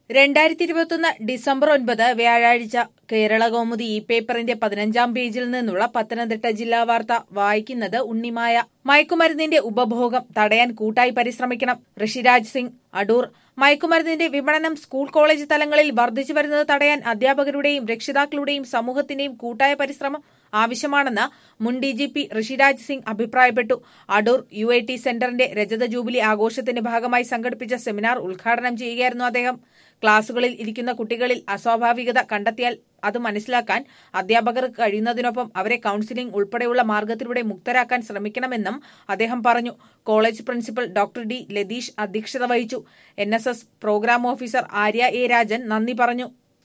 രണ്ടായിരത്തി ഇരുപത്തൊന്ന് ഡിസംബർ ഒൻപത് വ്യാഴാഴ്ച കേരള കൗമുദി ഈ പേപ്പറിന്റെ പതിനഞ്ചാം പേജിൽ നിന്നുള്ള പത്തനംതിട്ട ജില്ലാ വാർത്ത വായിക്കുന്നത് ഉണ്ണിമായ മയക്കുമരുന്നിന്റെ ഉപഭോഗം തടയാൻ കൂട്ടായി പരിശ്രമിക്കണം ഋഷിരാജ് സിംഗ് അടൂർ മയക്കുമരുന്നിന്റെ വിപണനം സ്കൂൾ കോളേജ് തലങ്ങളിൽ വർദ്ധിച്ചു വരുന്നത് തടയാൻ അധ്യാപകരുടെയും രക്ഷിതാക്കളുടെയും സമൂഹത്തിന്റെയും കൂട്ടായ പരിശ്രമം ആവശ്യമാണെന്ന് മുൻ D G P Rishiraj Singh അഭിപ്രായപ്പെട്ടു അടൂർ യു ഐ ടി സെന്ററിന്റെ രജത ജൂബിലി ആഘോഷത്തിന്റെ ഭാഗമായി സംഘടിപ്പിച്ച സെമിനാർ ഉദ്ഘാടനം ചെയ്യുകയായിരുന്നു അദ്ദേഹം ക്ലാസുകളിൽ ഇരിക്കുന്ന കുട്ടികളിൽ അസ്വാഭാവികത കണ്ടെത്തിയാൽ അത് മനസ്സിലാക്കാൻ അധ്യാപകർക്ക് കഴിയുന്നതിനൊപ്പം അവരെ കൌൺസിലിംഗ് ഉൾപ്പെടെയുള്ള മാർഗത്തിലൂടെ മുക്തരാക്കാൻ ശ്രമിക്കണമെന്നും അദ്ദേഹം പറഞ്ഞു college principal doctor D Latheesh അധ്യക്ഷത വഹിച്ചു N programme officer Arya A Rajan നന്ദി പറഞ്ഞു